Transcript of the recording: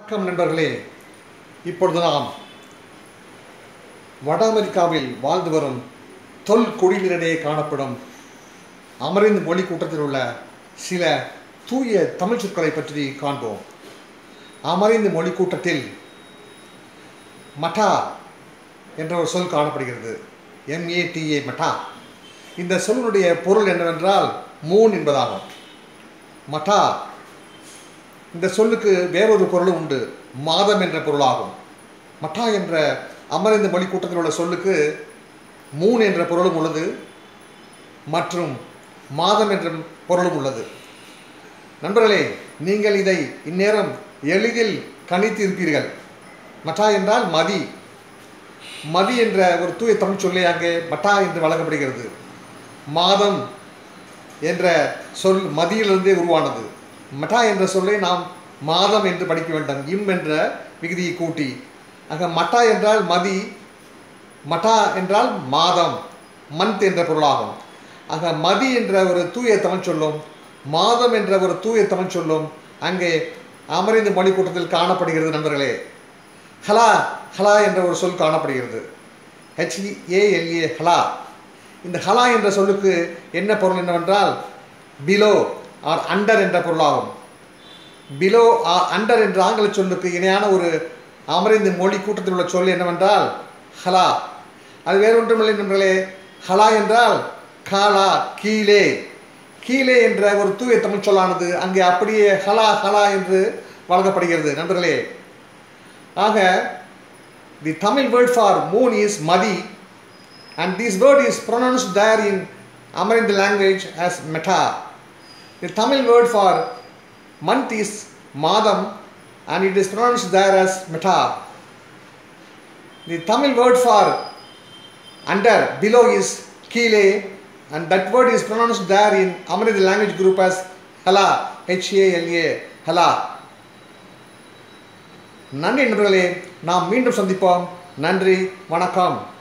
வணக்கம் நண்பர்களே இப்பொழுது நாம் வட அமெரிக்காவில் வாழ்ந்து வரும் தொல் குடியினரிடையே காணப்படும் அமரிந்த் மொழி கூட்டத்தில் உள்ள சில தூய தமிழ் சொற்களை பற்றி காண்போம் அமரிந்த் மொழி கூட்டத்தில் மட்டா என்ற ஒரு சொல் காணப்படுகிறது எம்ஏடிஏ மட்டா இந்த சொல்லுடைய பொருள் என்னவென்றால் மூன் என்பதாகும் மட்டா இந்த சொல்லுக்கு வேறொரு பொருளும் உண்டு மாதம் என்ற பொருளாகும் மட்டா என்ற அமர்ந்த மொழி கூட்டத்தில் உள்ள சொல்லுக்கு மூன் என்ற பொருளும் உள்ளது மற்றும் மாதம் என்ற பொருளும் உள்ளது நண்பர்களே நீங்கள் இதை இந்நேரம் எளிதில் கணித்து இருப்பீர்கள் மட்டா என்றால் மதி மதி என்ற ஒரு தூய தமிழ் சொல்லை அங்கே மட்டா என்று வழங்கப்படுகிறது மாதம் என்ற சொல் மதியிலிருந்தே உருவானது மட்டா என்ற சொல்லை நாம் மாதம் என்று படிக்க வேண்டும் இம் என்ற விகுதியை கூட்டி ஆக மட்டா என்றால் மதி மட்டா என்றால் மாதம் மந்த் என்ற பொருளாகும் ஆக மதி என்ற ஒரு தூய தமிழ் சொல்லும் மாதம் என்ற ஒரு தூய தமிழ் சொல்லும் அங்கே அமரிந்த மொழி கூட்டத்தில் காணப்படுகிறது நண்பர்களே ஹலா ஹலா என்ற ஒரு சொல் காணப்படுகிறது ஹெச்ஏஎல்ஏ ஹலா இந்த ஹலா என்ற சொல்லுக்கு என்ன பொருள் என்னவென்றால் பிலோ ஆர் அண்டர் என்ற பொருளாகும் பிலோ ஆர் அண்டர் என்ற ஆங்கில சொல்லுக்கு இணையான ஒரு அமரிந்த மொழி கூட்டத்தில் உள்ள சொல் என்னவென்றால் ஹலா அது வேறு ஒன்றுமில்லை நண்பர்களே ஹலா என்றால் காலா கீழே கீழே என்ற ஒரு தூய தமிழ் சொல்லானது அங்கே அப்படியே ஹலா ஹலா என்று வழங்கப்படுகிறது நண்பர்களே ஆக the Tamil word for moon is மதி and this word is pronounced there in Amarinda language as meta. The Tamil word for month is madam and it is pronounced there as meta. The Tamil word for under below is kile and that word is pronounced there in Amarinda language group as hala H-A-L-A hala. நன்றி நண்பர்களே நாம் மீண்டும் சந்திப்போம் நன்றி வணக்கம்